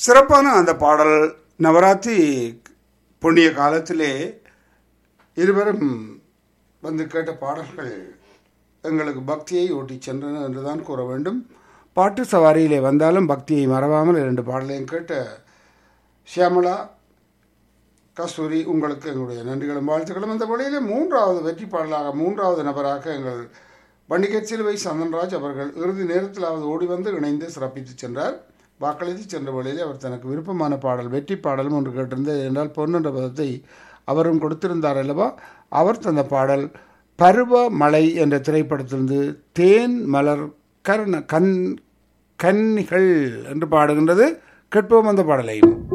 சிறப்பான அந்த பாடல் நவராத்திரி புண்ணிய காலத்திலே இருவரும் வந்து கேட்ட பாடல்கள் எங்களுக்கு பக்தியை ஓட்டிச் சென்றன என்றுதான் கூற வேண்டும் பாட்டு சவாரியிலே வந்தாலும் பக்தியை மறவாமல் இரண்டு பாடலையும் கேட்ட ஷியாமலா கஸ்தூரி உங்களுக்கு எங்களுடைய நன்றிகளும் வாழ்த்துக்களும் இந்த வழியிலே மூன்றாவது வெற்றி பாடலாக மூன்றாவது நபராக எங்கள் வண்டிகை சிலுவை சந்தன்ராஜ் அவர்கள் இறுதி நேரத்திலாவது ஓடி வந்து இணைந்து சிறப்பித்து சென்றார் வாக்களித்து சென்ற வழியிலே அவர் தனக்கு விருப்பமான பாடல் வெற்றி பாடலும் ஒன்று கேட்டிருந்தது என்றால் பொன்னென்ற பதத்தை அவரும் கொடுத்திருந்தார் அல்லவா அவர் தந்த பாடல் பருவ மலை என்ற திரைப்படத்திலிருந்து தேன் மலர் கர்ண கண் கன்னிகள் என்று பாடுகின்றது கேட்போம் அந்த பாடலையும்